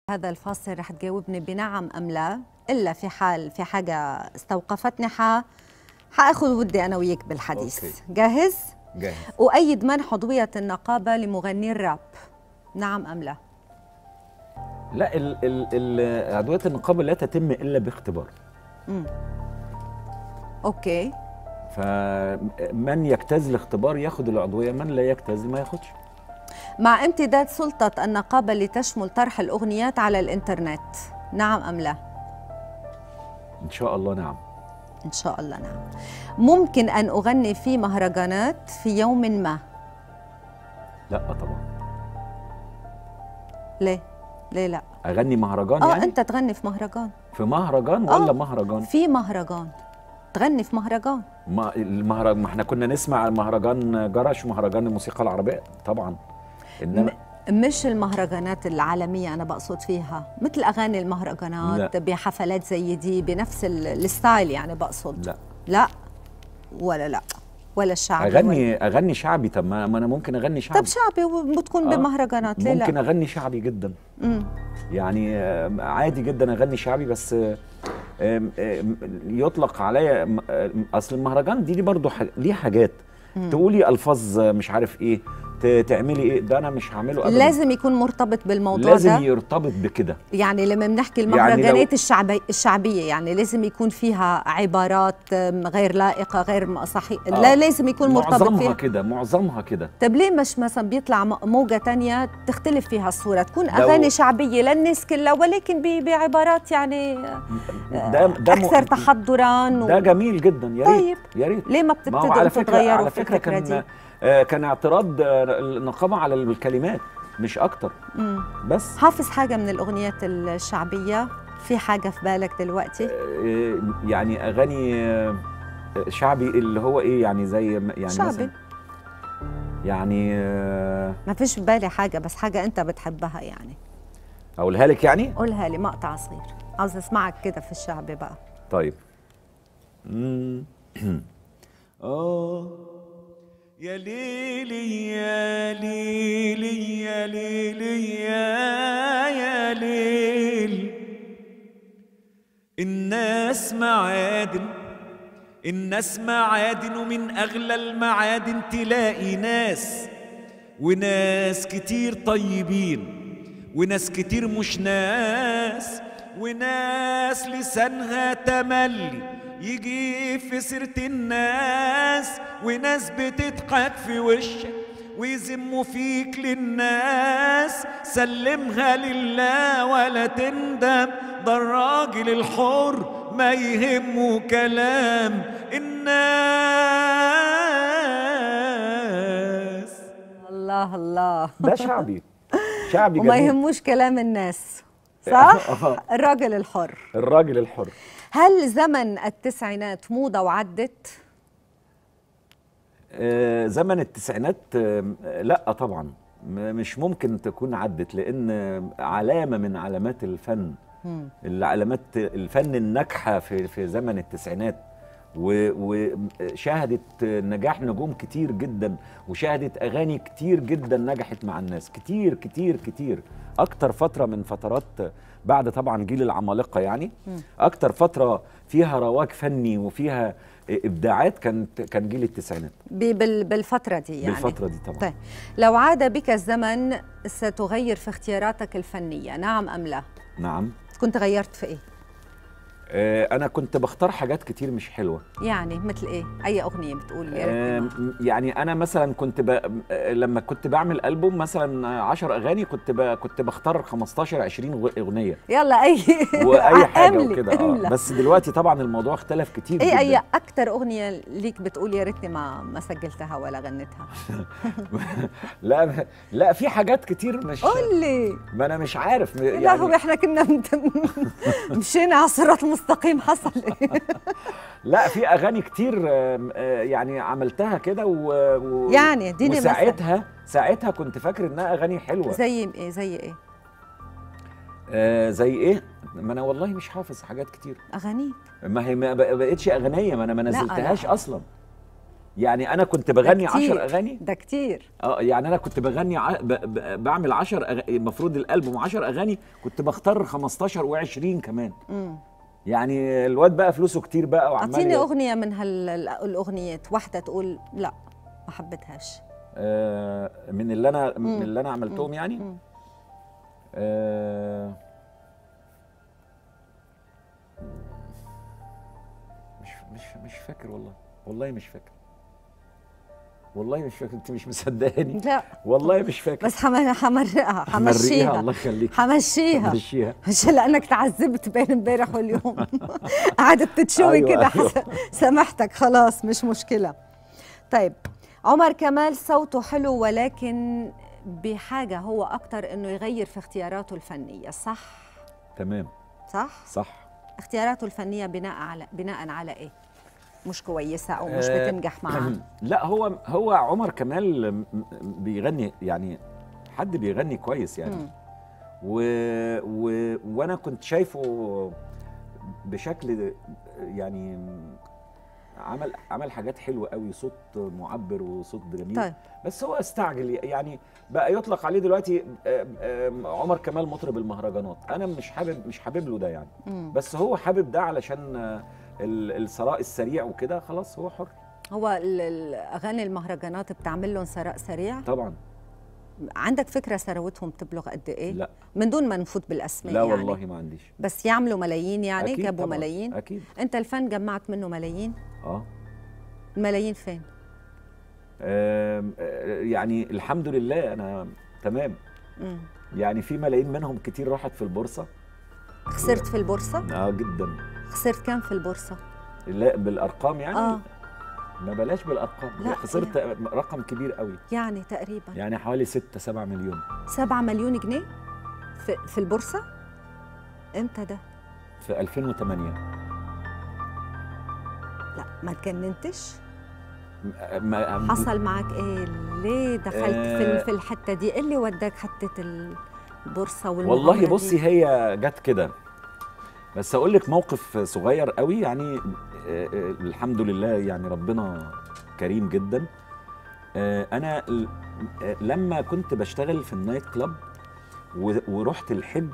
هذا الفاصل رح تجاوبني بنعم أم لا إلا في حال في حاجة استوقفتني ح حاخذ ودي أنا وياك بالحديث أوكي. جاهز؟ جاهز أؤيد منح عضوية النقابة لمغني الراب نعم أم لا؟ لا ال ال ال عضويه النقابه لا تتم الا باختبار أوكي فمن يجتاز الاختبار ياخد العضويه من لا يجتاز ما ياخدش مع امتداد سلطة النقابة لتشمل طرح الأغنيات على الإنترنت نعم أم لا؟ ان شاء الله نعم إن شاء الله نعم ممكن أن أغني في مهرجانات في يوم ما لا طبعا ليه؟ ليه لا؟ اغني مهرجان اه يعني انت تغني في مهرجان في مهرجان آه. ولا مهرجان في مهرجان تغني في مهرجان ما المهرجان ما احنا كنا نسمع مهرجان جرش ومهرجان الموسيقى العربيه طبعا انما مش المهرجانات العالمية أنا بقصد فيها مثل أغاني المهرجانات لا. بحفلات زي دي بنفس ال- الستايل يعني بقصد لا لا ولا لا ولا الشعبي ولا- اغني اغني شعبي طب ما ما انا ممكن اغني شعبي طب شعبي وبتكون آه. بمهرجانات ليه ممكن لا؟ اغني شعبي جدا مم. يعني آه، عادي جدا اغني شعبي بس آه، آم، آم، يطلق عليا م- آه، اصل المهرجان دي, دي برضه ح- ليه حاجات تقولي الفاظ آه، مش عارف ايه ت- تعملي ايه ده انا مش هعمله ابدا لازم يكون مرتبط بالموضوع لازم ده يرتبط بكده يعني لما بنحكي يعني المهرجانات لو- الشعبي الشعبية يعني لازم يكون فيها عبارات أم، غير لائقة غير صحيحة آه. لا لازم يكون مرتبط معظمها فيها كده معظمها كده طب ليه مش مثلا بيطلع م- موجة تانية تختلف فيها الصورة تكون لو- أغاني شعبية للناس كلها ولكن ب- بعبارات يعني ده ده م- أكثر تحضرا ده و... جميل جدا يا ريت طيب. يا ريت ليه ما ما هو بتبتدوا على انتوا فكره تغيروا على في فكره الفكرة كان دي آه، كان اعتراض آه، النقابه على الكلمات مش اكتر مم. بس حافظ حاجة من الأغنيات الشعبية في حاجة في بالك دلوقتي آه، يعني اغاني آه، شعبي اللي هو ايه يعني زي يعني شعبي مثلا يعني آه، ما فيش في بالي حاجة بس حاجة أنت بتحبها يعني اقولها لك يعني قولها لي مقطع صغير عاوز اسمعك كده في الشعبي بقى طيب مم. اه يا ليلي يا ليلي يا ليلي يا يا ليل الناس معادن الناس معادن ومن أغلى المعادن تلاقي ناس وناس كتير طيبين وناس كتير مش ناس وناس لسانها تملي يجي في سيرة الناس وناس بتضحك في وشك ويذموا فيك للناس سلمها لله ولا تندم ده الراجل الحر ما يهمه كلام الناس الله الله ده شعبي شعبي وما جميل يهموش كلام الناس صح؟ آه. الراجل الحر الراجل الحر هل زمن التسعينات موضة وعدت؟ آه، زمن التسعينات آه، لا طبعا م- مش ممكن تكون عدت لان علامه من علامات الفن العلامات الفن الناجحه في في زمن التسعينات و- وشهدت نجاح نجوم كتير جدا وشهدت اغاني كتير جدا نجحت مع الناس كتير كتير كتير اكتر فتره من فترات بعد طبعا جيل العمالقه يعني اكتر فتره فيها رواج فني وفيها ابداعات كانت كان جيل التسعينات ب- بال- بالفترة دي يعني بالفتره دي طبعا طيب لو عاد بك الزمن ستغير في اختياراتك الفنية نعم أم لا؟ نعم كنت غيرت في إيه؟ آه، انا كنت بختار حاجات كتير مش حلوه يعني مثل إيه؟ أي أغنية بتقول يا ريتني ما- آم، يعني انا مثلا كنت ب... آه، لما كنت بعمل البوم مثلا 10 اغاني كنت ب... كنت بختار 15 20 غ- اغنيه يلا أي واي حاجه املي وكده اه املى. بس دلوقتي طبعا الموضوع اختلف كتير ايه جدا اي اكتر اغنيه ليك بتقول يا ريتني ما ما سجلتها ولا غنيتها لا لا في حاجات كتير مش قول لي ما انا مش عارف م- يا لهوي يعني احنا كنا مت- مشينا على الصراط المستقيم حصل ايه لا في اغاني كتير آم، آه، يعني عملتها كده و... و... يعني اديني مثل. وساعتها ساعتها كنت فاكر انها اغاني حلوه زي ايه زي ايه آه زي ايه ما انا والله مش حافظ حاجات كتير اغانيك ما هي ما بق- بقتش اغنيه ما انا ما لا، نزلتهاش لا. اصلا يعني انا كنت ده بغني كتير. 10 اغاني ده كتير اه يعني انا كنت بغني ع... ب... ب... بعمل 10 أغ... المفروض الالبوم 10 اغاني كنت بختار 15 و20 كمان مم. يعني الواد بقى فلوسه كتير بقى وعمال اعطيني ي- اغنيه من هالاغنيات واحده تقول لا ما حبيتهاش آه من اللي انا مم. من اللي انا عملتهم يعني مم. آه مش مش مش فاكر والله والله مش فاكر والله مش فاكر انت مش مصدقاني لا والله مش فاكر بس حم- حمرقها مريها الله حمشيها يخليك حمشيها مشيها مش لانك تعذبت بين امبارح واليوم قعدت تتشوي أيوة، كده أيوة. حس... سامحتك خلاص مش مشكله طيب عمر كمال صوته حلو ولكن بحاجه هو اكتر انه يغير في اختياراته الفنيه صح تمام صح صح اختياراته الفنيه بناء على بناء على ايه مش كويسه او مش آه، بتنجح معاه لا هو هو عمر كمال م- م- بيغني يعني حد بيغني كويس يعني مم. و... و... وانا كنت شايفه بشكل يعني عمل عمل حاجات حلوه قوي صوت معبر وصوت جميل طيب بس هو استعجل يعني بقى يطلق عليه دلوقتي آم، آم، عمر كمال مطرب المهرجانات انا مش حابب مش حابب له ده يعني مم. بس هو حابب ده علشان آه، ال- الثراء السريع وكده خلاص هو حر هو ال- ال- اغاني المهرجانات بتعمل لهم ثراء سريع طبعا عندك فكره ثروتهم تبلغ قد ايه لا من دون ما نفوت بالاسماء لا يعني. والله ما عنديش بس يعملوا ملايين يعني أكيد جابوا طبعاً، ملايين اكيد انت الفن جمعت منه ملايين اه الملايين فين آم، آه، يعني الحمد لله انا تمام مم. يعني في ملايين منهم كتير راحت في البورصه خسرت في البورصه اه جدا خسرت كام في البورصه لا بالارقام يعني اه ما بلاش بالارقام لا، خسرت رقم كبير قوي يعني تقريبا يعني حوالي 6 7 مليون 7 مليون جنيه في, في البورصه امتى ده في 2008 لا ما تجننتش ما حصل معك ايه ليه دخلت في آه. ال- في الحته دي ايه اللي وداك حته البورصه والمغامرة والله دي؟ بصي هي جت كده بس اقول لك موقف صغير قوي يعني آه، آه، الحمد لله يعني ربنا كريم جدا آه، انا ل- آه، لما كنت بشتغل في النايت كلاب و- ورحت الحج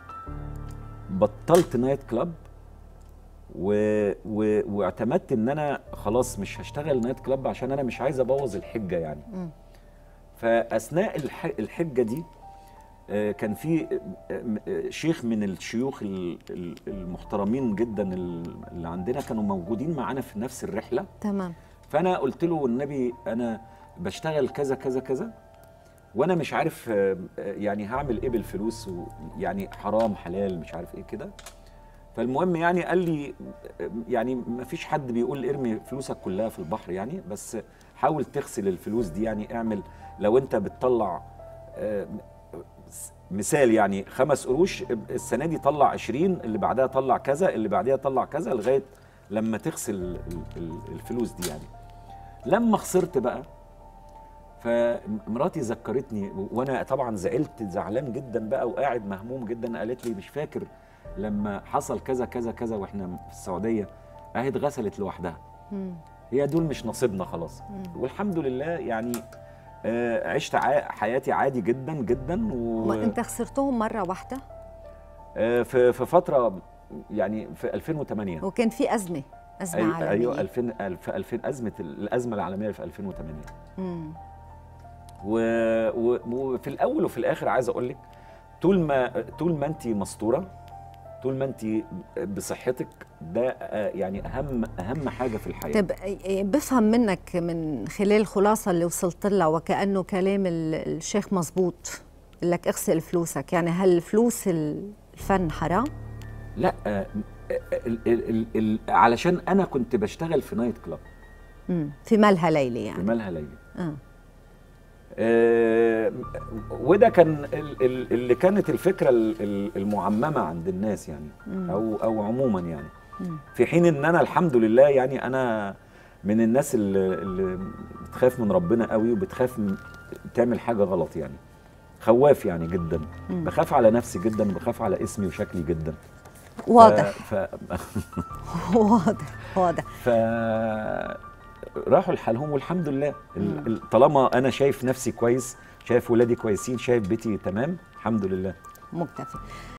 بطلت نايت كلاب و... و... واعتمدت ان انا خلاص مش هشتغل نايت كلاب عشان انا مش عايز ابوظ الحجه يعني مم. فاثناء الح... الحجه دي آه، كان في آه، آه، شيخ من الشيوخ ال- ال- المحترمين جدا ال- اللي عندنا كانوا موجودين معانا في نفس الرحله تمام فانا قلت له والنبي انا بشتغل كذا كذا كذا وانا مش عارف آه، آه، يعني هعمل ايه بالفلوس و- يعني حرام حلال مش عارف ايه كده فالمهم يعني قال لي آه، يعني ما فيش حد بيقول ارمي فلوسك كلها في البحر يعني بس حاول تغسل الفلوس دي يعني اعمل لو انت بتطلع آه، مثال يعني خمس قروش السنه دي طلع 20 اللي بعدها طلع كذا اللي بعدها طلع كذا لغايه لما تغسل ال- ال- الفلوس دي يعني لما خسرت بقى فمراتي ذكرتني وانا طبعا زعلت زعلان جدا بقى وقاعد مهموم جدا قالت لي مش فاكر لما حصل كذا كذا كذا واحنا في السعوديه اهي اتغسلت لوحدها مم. هي دول مش نصيبنا خلاص والحمد لله يعني آه، عشت ع- حياتي عادي جدا جدا و... ما انت خسرتهم مره واحده آه، في في فتره يعني في 2008 وكان في ازمه ازمه أيوة- عالميه ايوه 2000 في 2000 ازمه الازمه العالميه في 2008 مم. و... و... وفي الاول وفي الاخر عايز اقول لك طول ما طول ما انت مستوره طول ما انت بصحتك ده آه، يعني اهم اهم حاجه في الحياه طب إيه، بفهم منك من خلال الخلاصه اللي وصلت لها وكانه كلام ال- الشيخ مزبوط قال لك اغسل فلوسك يعني هل فلوس ال- الفن حرام لا آه، ال... ال... ال... ال... علشان انا كنت بشتغل في نايت كلاب مم. في مالها ليلي في يعني مالها ليلي آه. آه، وده كان ال- ال- اللي كانت الفكره ال- ال- المعممه عند الناس يعني او او عموما يعني مم. في حين ان انا الحمد لله يعني انا من الناس اللي, اللي بتخاف من ربنا قوي وبتخاف من تعمل حاجه غلط يعني خواف يعني جدا مم. بخاف على نفسي جدا وبخاف على اسمي وشكلي جدا واضح ف... ف... واضح واضح ف... راحوا لحالهم والحمد لله ال- ال- طالما انا شايف نفسي كويس شايف ولادي كويسين شايف بيتي تمام الحمد لله مكتفي